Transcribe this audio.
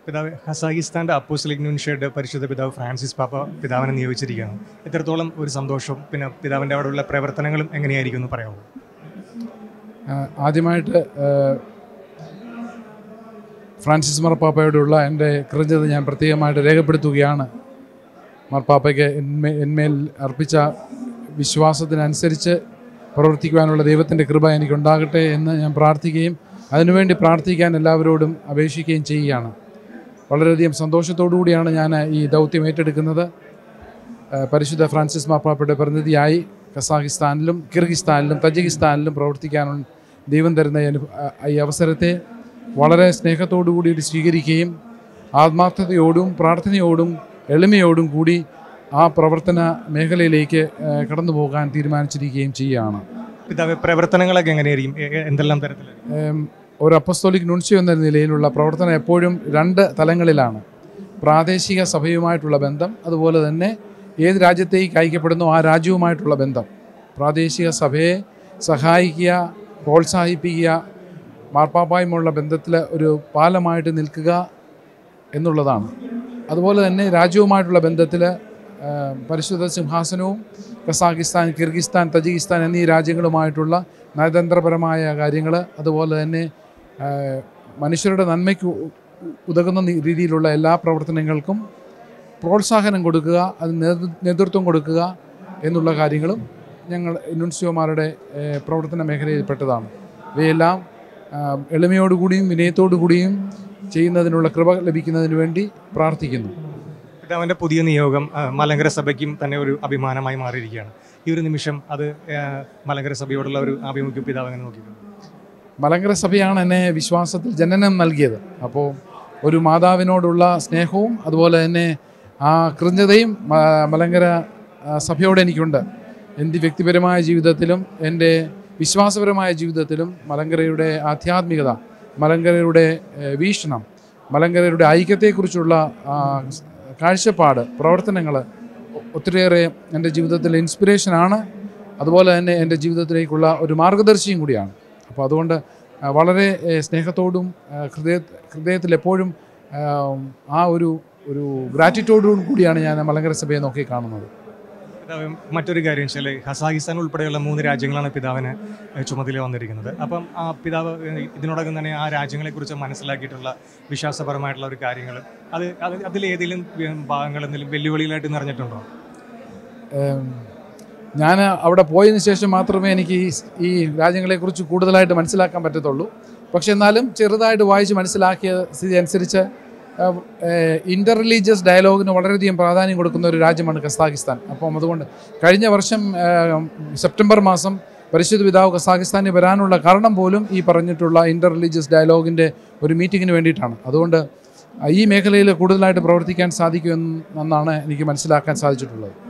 പിതാവ് ഹസാഖിസ്ഥാൻ്റെ അപ്പോസ്ലിക് ന്യൂൻഷയുടെ പരിശുദ്ധ പിതാവ് ഫ്രാൻസിസ് പാപ്പ പിതാവിനെ നിയോഗിച്ചിരിക്കുകയാണ് എത്രത്തോളം ഒരു സന്തോഷവും പിന്നെ പിതാവിൻ്റെ അവിടെയുള്ള പ്രവർത്തനങ്ങളും എങ്ങനെയായിരിക്കും എന്ന് പറയാമോ ആ, ആദ്യമായിട്ട് ആ, ഫ്രാൻസിസ് മാർപ്പാപ്പയോടുള്ള എൻ്റെ കൃതജ്ഞത ഞാൻ പ്രത്യേകമായിട്ട് രേഖപ്പെടുത്തുകയാണ് മാർപ്പാപ്പയ്ക്ക് എന്മേ എന്മേൽ അർപ്പിച്ച വിശ്വാസത്തിനനുസരിച്ച് പ്രവർത്തിക്കുവാനുള്ള ദൈവത്തിൻ്റെ കൃപ എനിക്കുണ്ടാകട്ടെ എന്ന് ഞാൻ പ്രാർത്ഥിക്കുകയും അതിനുവേണ്ടി പ്രാർത്ഥിക്കാൻ എല്ലാവരോടും അപേക്ഷിക്കുകയും ചെയ്യുകയാണ് വളരെയധികം സന്തോഷത്തോടു കൂടിയാണ് ഞാൻ ഈ ദൗത്യം ഏറ്റെടുക്കുന്നത് ആ, പരിശുദ്ധ ഫ്രാൻസിസ് മാർപ്പാപ്പയുടെ പ്രതിനിധിയായി കസാഖിസ്ഥാനിലും കിർഗിസ്ഥാനിലും തജിക്കിസ്ഥാനിലും പ്രവർത്തിക്കാനുള്ള ദൈവം തരുന്ന ഈ അനുഭ- ആ, ഈ അവസരത്തെ വളരെ സ്നേഹത്തോടു കൂടി സ്വീകരിക്കുകയും ആത്മാർത്ഥതയോടും പ്രാർത്ഥനയോടും എളിമയോടും കൂടി ആ പ്രവർത്തന മേഖലയിലേക്ക് ആ, കടന്നു പോകാൻ തീരുമാനിച്ചിരിക്കുകയും ചെയ്യുകയാണ് പിതാവ് പ്രവർത്തനങ്ങളൊക്കെ എങ്ങനെയായിരിക്കും എ- എ- എന്തെല്ലാം തരത്തിൽ ഏം, ഒരു അപ്പസ്തോലിക് നുൻഷ്യോ എന്ന നിലയിലുള്ള പ്രവർത്തനം എപ്പോഴും രണ്ട് തലങ്ങളിലാണ് പ്രാദേശിക സഭയുമായിട്ടുള്ള ബന്ധം അതുപോലെ തന്നെ ഏത് രാജ്യത്തേക്ക് അയക്കപ്പെടുന്നോ ആ രാജ്യവുമായിട്ടുള്ള ബന്ധം പ്രാദേശിക സഭയെ സഹായിക്കുക പ്രോത്സാഹിപ്പിക്കുക മാർപ്പാപ്പായുമുള്ള ബന്ധത്തിൽ ഒരു പാലമായിട്ട് നിൽക്കുക എന്നുള്ളതാണ് അതുപോലെ തന്നെ രാജ്യവുമായിട്ടുള്ള ബന്ധത്തിൽ പരിശുദ്ധ സിംഹാസനവും കസാഖിസ്ഥാൻ കിർഗിസ്ഥാൻ തജിക്കിസ്ഥാൻ എന്നീ രാജ്യങ്ങളുമായിട്ടുള്ള നയതന്ത്രപരമായ കാര്യങ്ങൾ അതുപോലെ തന്നെ ആ, മനുഷ്യരുടെ നന്മയ്ക്ക് ഉ- ഉ- ഉതകുന്ന നി- രീതിയിലുള്ള എല്ലാ പ്രവർത്തനങ്ങൾക്കും പ്രോത്സാഹനം കൊടുക്കുക അതിന് നേതൃ- നേതൃത്വം കൊടുക്കുക എന്നുള്ള കാര്യങ്ങളും ഞങ്ങൾ നുൻസിയോമാരുടെ ഏഹ്, പ്രവർത്തന മേഖലയിൽപ്പെട്ടതാണ് ഇവയെല്ലാം ആ, എളിമയോടുകൂടിയും വിനയത്തോടുകൂടിയും ചെയ്യുന്നതിനുള്ള കൃപ ലഭിക്കുന്നതിന് വേണ്ടി പ്രാർത്ഥിക്കുന്നു പിതാവിൻ്റെ പുതിയ നിയോഗം ആ, മലങ്കര സഭയ്ക്കും തന്നെ ഒരു അഭിമാനമായി മാറിയിരിക്കുകയാണ് ഈ ഒരു നിമിഷം അത് ആ, മലങ്കര സഭയോടുള്ള ഒരു ആഭിമുഖ്യം പിതാവ് അങ്ങനെ നോക്കിയിട്ടുണ്ട് മലങ്കര സഭയാണ് എന്നെ വിശ്വാസത്തിൽ ജനനം നൽകിയത് അപ്പോൾ ഒരു മാതാവിനോടുള്ള സ്നേഹവും അതുപോലെ തന്നെ ആ കൃതജ്ഞതയും മ- മലങ്കര ആ, സഭയോട് എനിക്കുണ്ട് എൻ്റെ വ്യക്തിപരമായ ജീവിതത്തിലും എൻ്റെ വിശ്വാസപരമായ ജീവിതത്തിലും മലങ്കരയുടെ ആധ്യാത്മികത മലങ്കരയുടെ ഏഹ്, വീക്ഷണം മലങ്കരയുടെ ഐക്യത്തെക്കുറിച്ചുള്ള ആ, സ്- കാഴ്ചപ്പാട് പ്രവർത്തനങ്ങൾ ഒത്തിരിയേറെ എൻ്റെ ജീവിതത്തിൽ ഇൻസ്പിറേഷനാണ് അതുപോലെ തന്നെ എൻ്റെ ജീവിതത്തിലേക്കുള്ള ഒരു മാർഗദർശിയും കൂടിയാണ് അപ്പോൾ അതുകൊണ്ട് ആ, വളരെ ഏഹ്, സ്നേഹത്തോടും ആ, ഹൃദയ ഹൃദയത്തിൽ എപ്പോഴും ആ, ആ ഒരു ഒരു ഗ്രാറ്റിറ്റ്യൂഡോടും കൂടിയാണ് ഞാൻ മലങ്കര സഭയെ നോക്കി കാണുന്നത് പിതാവ് മറ്റൊരു കാര്യം വെച്ചാൽ ഹസാഖിസ്ഥാൻ ഉൾപ്പെടെയുള്ള മൂന്ന് രാജ്യങ്ങളാണ് പിതാവിന് ചുമതല വന്നിരിക്കുന്നത് അപ്പം ആ പിതാവ് ഇതിനോടകം തന്നെ ആ രാജ്യങ്ങളെക്കുറിച്ച് മനസ്സിലാക്കിയിട്ടുള്ള വിശ്വാസപരമായിട്ടുള്ള ഒരു കാര്യങ്ങൾ അത് അത് അതിലേതെങ്കിലും ഭാഗങ്ങൾ എന്തെങ്കിലും വെല്ലുവിളികളായിട്ട് നിറഞ്ഞിട്ടുണ്ടോ ഞാൻ അവിടെ പോയതിന് ശേഷം മാത്രമേ എനിക്ക് ഈ ഈ രാജ്യങ്ങളെക്കുറിച്ച് കൂടുതലായിട്ട് മനസ്സിലാക്കാൻ പറ്റത്തുള്ളൂ പക്ഷെ എന്നാലും ചെറുതായിട്ട് വായിച്ച് മനസ്സിലാക്കിയ സ്ഥിതി അനുസരിച്ച് ഇൻ്റർ റിലീജിയസ് ഡയലോഗിന് വളരെയധികം പ്രാധാന്യം കൊടുക്കുന്ന ഒരു രാജ്യമാണ് കസാഖിസ്ഥാൻ അപ്പം അതുകൊണ്ട് കഴിഞ്ഞ വർഷം ആ, സെപ്റ്റംബർ മാസം പരിശുദ്ധ പിതാവ് കസാഖിസ്ഥാനിൽ വരാനുള്ള കാരണം പോലും ഈ പറഞ്ഞിട്ടുള്ള ഇൻ്റർ റിലീജിയസ് ഡയലോഗിൻ്റെ ഒരു മീറ്റിങ്ങിന് വേണ്ടിയിട്ടാണ് അതുകൊണ്ട് ഈ മേഖലയിൽ കൂടുതലായിട്ട് പ്രവർത്തിക്കാൻ സാധിക്കുമെന്നാണ് എനിക്ക് മനസ്സിലാക്കാൻ സാധിച്ചിട്ടുള്ളത്